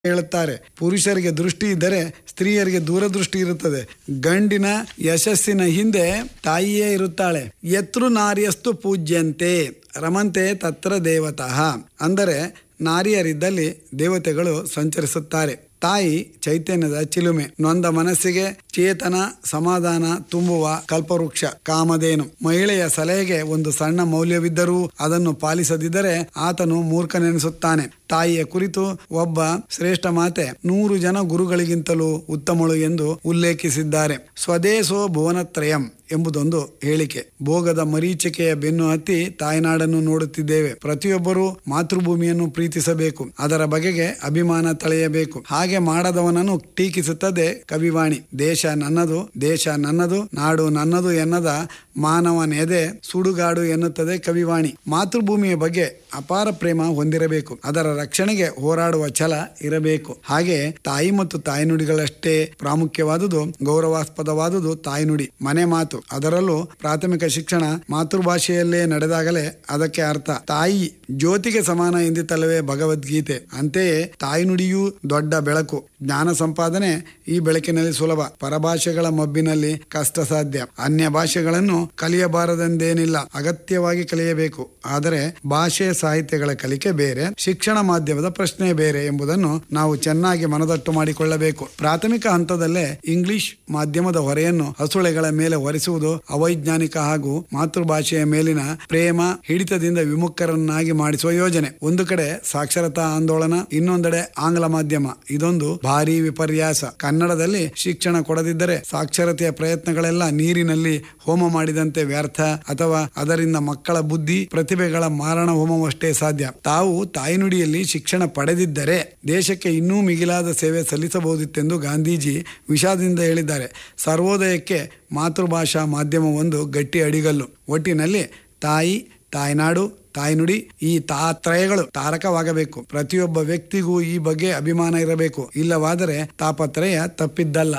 ಹೇಳುತ್ತಾರೆ ಪುರುಷರಿಗೆ ದೃಷ್ಟಿ ಇದ್ದರೆ ಸ್ತ್ರೀಯರಿಗೆ ದೂರದೃಷ್ಟಿ ಇರುತ್ತದೆ ಗಂಡಿನ ಯಶಸ್ಸಿನ ಹಿಂದೆ ತಾಯಿಯೇ ಇರುತ್ತಾಳೆ ಯತೃ ನಾರ್ಯಸ್ತು ಪೂಜ್ಯಂತೆ ರಮಂತೆ ತತ್ರ ದೇವತಃ ಅಂದರೆ ನಾರಿಯರಿದ್ದಲ್ಲಿ ದೇವತೆಗಳು ಸಂಚರಿಸುತ್ತಾರೆ ತಾಯಿ ಚೈತನ್ಯದ ಚಿಲುಮೆ ನೊಂದ ಮನಸ್ಸಿಗೆ ಚೇತನ ಸಮಾಧಾನ ತುಂಬುವ ಕಲ್ಪವೃಕ್ಷ ಕಾಮಧೇನು ಮಹಿಳೆಯ ಸಲಹೆಗೆ ಒಂದು ಸಣ್ಣ ಮೌಲ್ಯವಿದ್ದರೂ ಅದನ್ನು ಪಾಲಿಸದಿದ್ದರೆ ಆತನು ಮೂರ್ಖನೆನಿಸುತ್ತಾನೆ ತಾಯಿಯ ಕುರಿತು ಒಬ್ಬ ಶ್ರೇಷ್ಠ ಮಾತೆ ನೂರು ಜನ ಗುರುಗಳಿಗಿಂತಲೂ ಉತ್ತಮಳು ಎಂದು ಉಲ್ಲೇಖಿಸಿದ್ದಾರೆ ಸ್ವದೇಶೋ ಭುವನತ್ರಯಂ ಎಂಬುದೊಂದು ಹೇಳಿಕೆ ಭೋಗದ ಮರೀಚಿಕೆಯ ಬೆನ್ನು ಹತ್ತಿ ತಾಯ್ನಾಡನ್ನು ನೋಡುತ್ತಿದ್ದೇವೆ ಪ್ರತಿಯೊಬ್ಬರೂ ಮಾತೃಭೂಮಿಯನ್ನು ಪ್ರೀತಿಸಬೇಕು ಅದರ ಬಗೆಗೆ ಅಭಿಮಾನ ತಳೆಯಬೇಕು ಹಾಗೆ ಮಾಡದವನನ್ನು ಟೀಕಿಸುತ್ತದೆ ಕವಿವಾಣಿ ದೇಶ ನನ್ನದು ದೇಶ ನನ್ನದು ನಾಡು ನನ್ನದು ಎನ್ನದ ಮಾನವನೆದೆ ಸುಡುಗಾಡು ಎನ್ನುತ್ತದೆ ಕವಿವಾಣಿ ಮಾತೃಭೂಮಿಯ ಬಗ್ಗೆ ಅಪಾರ ಪ್ರೇಮ ಹೊಂದಿರಬೇಕು ಅದರ ರಕ್ಷಣೆಗೆ ಹೋರಾಡುವ ಛಲ ಇರಬೇಕು ಹಾಗೆ ತಾಯಿ ಮತ್ತು ತಾಯ್ನುಡಿಗಳಷ್ಟೇ ಪ್ರಾಮುಖ್ಯವಾದುದು ಗೌರವಾಸ್ಪದವಾದುದು ತಾಯ್ನುಡಿ ಮನೆ ಮಾತು ಅದರಲ್ಲೂ ಪ್ರಾಥಮಿಕ ಶಿಕ್ಷಣ ಮಾತೃಭಾಷೆಯಲ್ಲೇ ನಡೆದಾಗಲೇ ಅದಕ್ಕೆ ಅರ್ಥ ತಾಯಿ ಜ್ಯೋತಿಗೆ ಸಮಾನ ಎಂದಿತ್ತಲ್ಲವೇ ಭಗವದ್ಗೀತೆ ಅಂತೆಯೇ ತಾಯ್ನುಡಿಯೂ ದೊಡ್ಡ ಬೆಳಕು ಜ್ಞಾನ ಸಂಪಾದನೆ ಈ ಬೆಳಕಿನಲ್ಲಿ ಸುಲಭ ಪರಭಾಷೆಗಳ ಮಬ್ಬಿನಲ್ಲಿ ಕಷ್ಟ ಸಾಧ್ಯ ಅನ್ಯ ಭಾಷೆಗಳನ್ನು ಕಲಿಯಬಾರದೆಂದೇನಿಲ್ಲ ಅಗತ್ಯವಾಗಿ ಕಲಿಯಬೇಕು ಆದರೆ ಭಾಷೆ ಸಾಹಿತ್ಯಗಳ ಕಲಿಕೆ ಬೇರೆ ಶಿಕ್ಷಣ ಮಾಧ್ಯಮದ ಪ್ರಶ್ನೆ ಬೇರೆ ಎಂಬುದನ್ನು ನಾವು ಚೆನ್ನಾಗಿ ಮನದಟ್ಟು ಮಾಡಿಕೊಳ್ಳಬೇಕು ಪ್ರಾಥಮಿಕ ಹಂತದಲ್ಲೇ ಇಂಗ್ಲಿಷ್ ಮಾಧ್ಯಮದ ಹೊರೆಯನ್ನು ಹಸುಳೆಗಳ ಮೇಲೆ ಹೊರಿಸುವುದು ಅವೈಜ್ಞಾನಿಕ ಹಾಗೂ ಮಾತೃಭಾಷೆಯ ಮೇಲಿನ ಪ್ರೇಮ ಹಿಡಿತದಿಂದ ವಿಮುಖರನ್ನಾಗಿ ಮಾಡಿಸುವ ಯೋಜನೆ ಒಂದು ಕಡೆ ಸಾಕ್ಷರತಾ ಆಂದೋಲನ ಇನ್ನೊಂದೆಡೆ ಆಂಗ್ಲ ಮಾಧ್ಯಮ ಇದೊಂದು ಭಾರಿ ವಿಪರ್ಯಾಸ ಕನ್ನಡದಲ್ಲಿ ಶಿಕ್ಷಣ ಕೊಡದಿದ್ದರೆ ಸಾಕ್ಷರತೆಯ ಪ್ರಯತ್ನಗಳೆಲ್ಲ ನೀರಿನಲ್ಲಿ ಹೋಮ ಮಾಡಿದಂತೆ ವ್ಯರ್ಥ ಅಥವಾ ಅದರಿಂದ ಮಕ್ಕಳ ಬುದ್ಧಿ ಪ್ರತಿಭೆಗಳ ಮಾರಣ ಹೋಮವಷ್ಟೇ ಸಾಧ್ಯ ತಾವು ತಾಯ್ನುಡಿಯಲ್ಲಿ ಶಿಕ್ಷಣ ಪಡೆದಿದ್ದರೆ ದೇಶಕ್ಕೆ ಇನ್ನೂ ಮಿಗಿಲಾದ ಸೇವೆ ಸಲ್ಲಿಸಬಹುದಿತ್ತೆಂದು ಗಾಂಧೀಜಿ ವಿಷಾದದಿಂದ ಹೇಳಿದ್ದಾರೆ ಸರ್ವೋದಯಕ್ಕೆ ಮಾತೃಭಾಷಾ ಮಾಧ್ಯಮ ಒಂದು ಗಟ್ಟಿ ಅಡಿಗಲ್ಲು ಒಟ್ಟಿನಲ್ಲಿ ತಾಯಿ ತಾಯ್ನಾಡು ತಾಯ್ನುಡಿ ಈ ತಾತ್ರಯಗಳು ತಾರಕವಾಗಬೇಕು ಪ್ರತಿಯೊಬ್ಬ ವ್ಯಕ್ತಿಗೂ ಈ ಬಗ್ಗೆ ಅಭಿಮಾನ ಇರಬೇಕು ಇಲ್ಲವಾದರೆ ತಾಪತ್ರಯ ತಪ್ಪಿದ್ದಲ್ಲ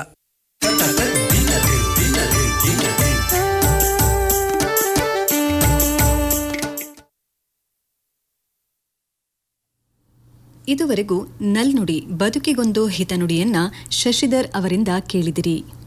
ಇದುವರೆಗೂ ನಲ್ನುಡಿ ಬದುಕಿಗೊಂದು ಹಿತನುಡಿಯನ್ನ ಶಶಿಧರ್ ಅವರಿಂದ ಕೇಳಿದಿರಿ